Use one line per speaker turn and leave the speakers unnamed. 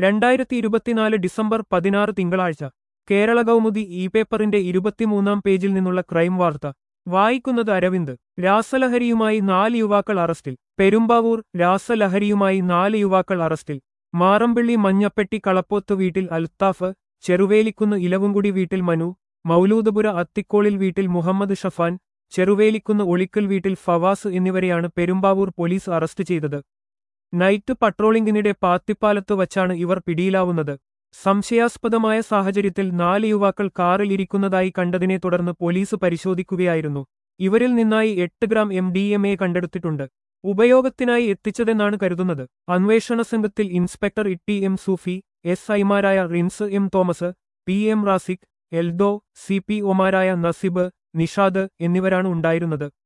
രണ്ടായിരത്തി ഇരുപത്തിനാല് ഡിസംബർ പതിനാറ് തിങ്കളാഴ്ച കേരള കൗമുദി ഇ പേപ്പറിന്റെ ഇരുപത്തിമൂന്നാം പേജിൽ നിന്നുള്ള ക്രൈം വാർത്ത വായിക്കുന്നത് അരവിന്ദ് രാസലഹരിയുമായി നാല് യുവാക്കൾ അറസ്റ്റിൽ പെരുമ്പാവൂർ രാസലഹരിയുമായി നാല് യുവാക്കൾ അറസ്റ്റിൽ മാറമ്പിള്ളി മഞ്ഞപ്പെട്ടി കളപ്പോത്ത് വീട്ടിൽ അൽത്താഫ് ചെറുവേലിക്കുന്ന് ഇലവുംകുടി വീട്ടിൽ മനു മൗലൂദപുര അത്തിക്കോളിൽ വീട്ടിൽ മുഹമ്മദ് ഷഫാൻ ചെറുവേലിക്കുന്ന് ഒളിക്കൽ വീട്ടിൽ ഫവാസ് എന്നിവരെയാണ് പെരുമ്പാവൂർ പോലീസ് അറസ്റ്റ് ചെയ്തത് നൈറ്റ് പട്രോളിംഗിനിടെ പാത്തിപ്പാലത്ത് വച്ചാണ് ഇവർ പിടിയിലാവുന്നത് സംശയാസ്പദമായ സാഹചര്യത്തിൽ നാല് യുവാക്കൾ കാറിൽ ഇരിക്കുന്നതായി കണ്ടതിനെ തുടർന്ന് പോലീസ് പരിശോധിക്കുകയായിരുന്നു ഇവരിൽ നിന്നായി എട്ട് gram M D M A കണ്ടെടുത്തിട്ടുണ്ട് ഉപയോഗത്തിനായി എത്തിച്ചതെന്നാണ് കരുതുന്നത് അന്വേഷണ സംഘത്തിൽ inspector Itty M Sufi S ഐമാരായ Rins M Thomas P M Rasiq Eldho C P ഒമാരായ നസിബ് നിഷാദ് എന്നിവരാണ് ഉണ്ടായിരുന്നത്